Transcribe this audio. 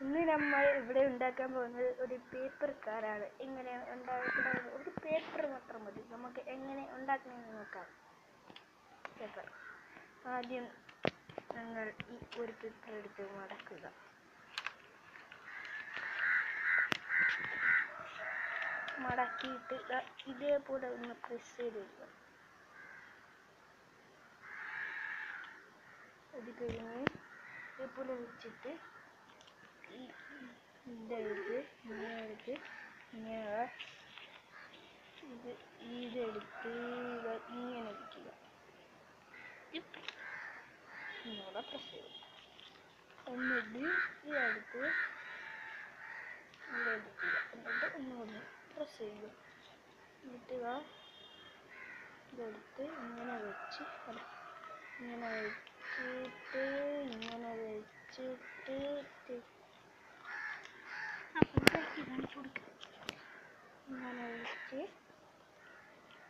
ഇന്ന് നമ്മൾ ഇവിടെ ഉണ്ടാക്കാൻ പോകുന്നത് ഒരു പേപ്പർ കാറാണ് എങ്ങനെ ഉണ്ടാക്കുന്നത് ഒരു പേപ്പർ മാത്രം മതി നമുക്ക് എങ്ങനെ ഉണ്ടാക്കണമെന്ന് നോക്കാം പേപ്പർ ആദ്യം ഞങ്ങൾ ഈ ഒരു പേപ്പർ എടുത്ത് മടക്കുക മടക്കിയിട്ട് ദാ ഇതേപോലെ ഒന്ന് പ്രസ് ചെയ്ത് വയ്ക്കുക അത് കഴിഞ്ഞ് ഇതേപോലെ വെച്ചിട്ട് ഈ ഇതെടുത്ത് ഇങ്ങനെ എടുത്ത് ഇങ്ങനെ ഇത് ഇതെടുത്ത് ഇതാ ഇങ്ങനെ വയ്ക്കുക ഇങ്ങനെ പ്രസ് ചെയ്യുക എന്നിട്ട് ഇതെടുത്ത് ഇവിടെ എടുക്കുക എന്നിട്ട് ഒന്നുകൂടി പ്രസ് ചെയ്യുക എന്നിട്ട് ഇതാ ഇതെടുത്ത് ഇങ്ങനെ വെച്ച് അല്ല ഇങ്ങനെ വെച്ചിട്ട് ഇങ്ങനെ വെച്ചിട്ട് തി- അപ്പം ഇതാക്കി കാണിച്ചു കൊടുക്കുക ഇങ്ങനെ വെച്ച്